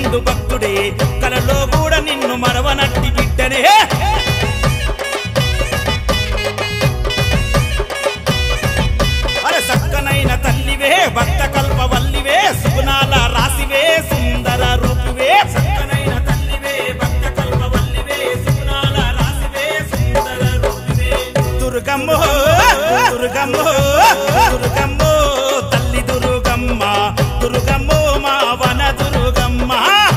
నిండు భక్తుడే కలలో కూడా నిన్ను మరవనట్టి బిడ్డనే అరే సక్కనైన తల్లివే భక్త కల్పవల్లివే సుగుణాల రాసివే సుందర రూపివే సక్కనైన తల్లివే భక్త కల్పవల్లివే సుగుణాల రాసివే సుందర రూపివే దుర్గమ్మో దుర్గమ్మో దుర్గమ్మో తల్లి దుర్గమ్మ దుర్గమ్మో మా వన దుర్గమ్మ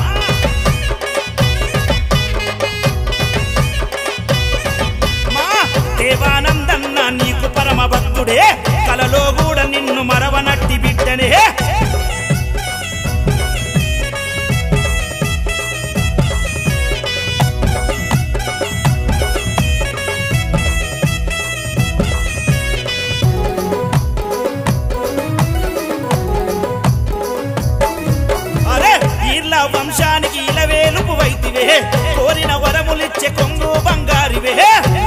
మా దేవానందన్న నీకు పరమ భక్తుడే కలలో కూడా నిన్ను మరవనట్టి బిడ్డనే అరే ఈర్ల వంశానికి ఇలవేలుపు వైతివే కోరిన వరములిచ్చే కొంగు బంగారివే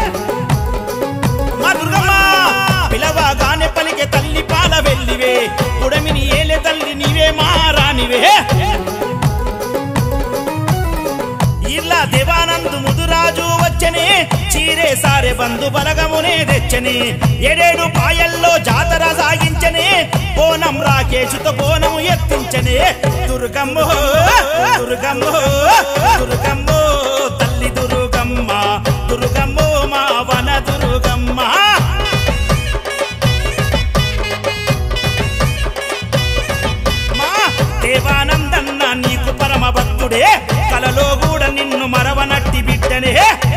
మా దుర్గమ్మ పిలవగానే పలికే తల్లి పాల వెళ్ళివే పుడమిని ఏలే తల్లి నీవే మారానివే ఇలా దేవానందు ముదురాజు వచ్చని చీరే సారే బంధు బలగమునే తెచ్చని ఏడేడు పాయల్లో జాతర సాగించని బోనం రాకేశుతో బోనము ఎత్తించని దుర్గమ్మో దుర్గమ్మో దుర్గమ్మో తల్లి దుర్గమ్మ దుర్గమ్మో మా వన దుర్గమ్మ మా దేవానందన్న నీకు పరమ భక్తుడే కలలో కూడా నిన్ను మరవనట్టి బిడ్డనే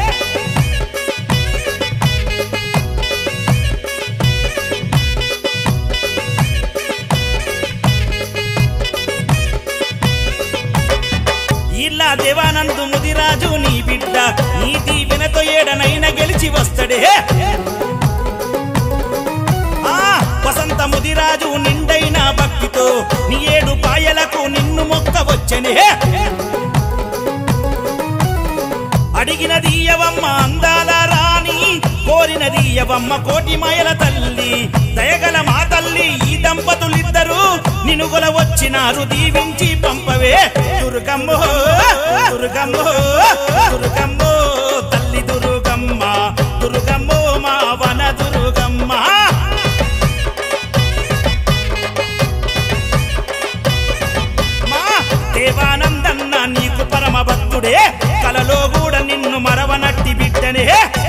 ఇలా దేవానందు ముదిరాజు నీ బిడ్డ నీ దీవెనతో ఏడనైన గెలిచి వస్తడే ఆ వసంత ముదిరాజు నిండైన భక్తితో నీ ఏడు పాయలకు నిన్ను మొక్క వచ్చనే అడిగినది యవమ్మ అందాల రాణి కోరినది యవమ్మ కోటి మాయల తల్లి దయగల మా తల్లి ఈ దంపతులిద్దరూ నినుగొల వచ్చినారు దీవించి పంపవే దుర్గమ్మో దుర్గమ్మో దుర్గమ్మో తల్లి దుర్గమ్మ దుర్గమ్మో మా వన దుర్గమ్మ మా దేవానందన్న నీకు పరమ భక్తుడే కలలో కూడా నిన్ను మరవనట్టి బిడ్డనే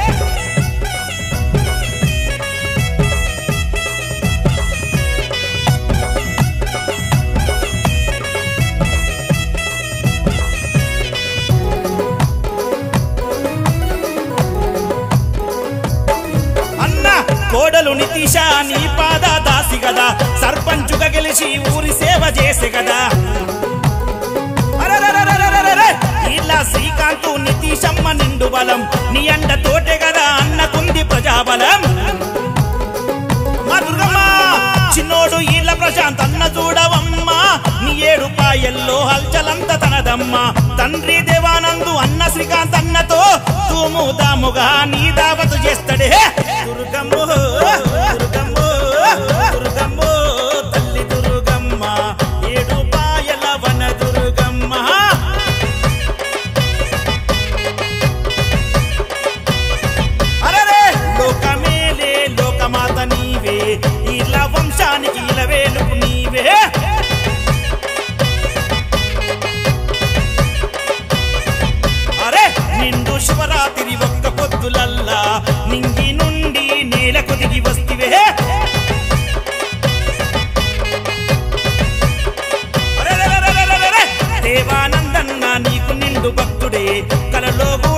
అన్న కోడలు నితీష నీ పాద దాసి గదా సర్పంచుగా గెలిచి ఊరి సేవ చేసే గదా అరెరెరెరెరెరెరె! ఇలా శ్రీకాంతు నితీశమ్మ నిండు బలం నీ అండ తోటే గదా అన్నకుంది ప్రజాబలం మా దుర్గమ్మ చిన్నోడు ఈళ్ళ ప్రశాంత్ అన్న చూడవమ్మ నీ ఏడు పాయల్లో హల్చలంత తనదమ్మ తండ్రి దేవానందు అన్న శ్రీకాంత్ అన్నతో తూము దాముగా నీ దావతు చేస్తాడే దుర్గమ్మో దుర్గమ్మో దుర్గమ్మో తల్లి దుర్గమ్మ ఏడు పాయల వన దుర్గమ్మ అరరే లోకమేలే లోకమాత నీవే ఇలా వంశానికి ఇలవేలుపు నీవే అరే నిండు శివరాత్రి ఒక్క పొద్దులల్లా నింగి నుండి నేలకు దిగి వస్తివే అరెరెరెరెరెరెరె! దేవానందన్న నీకు నిండు భక్తుడే కలలో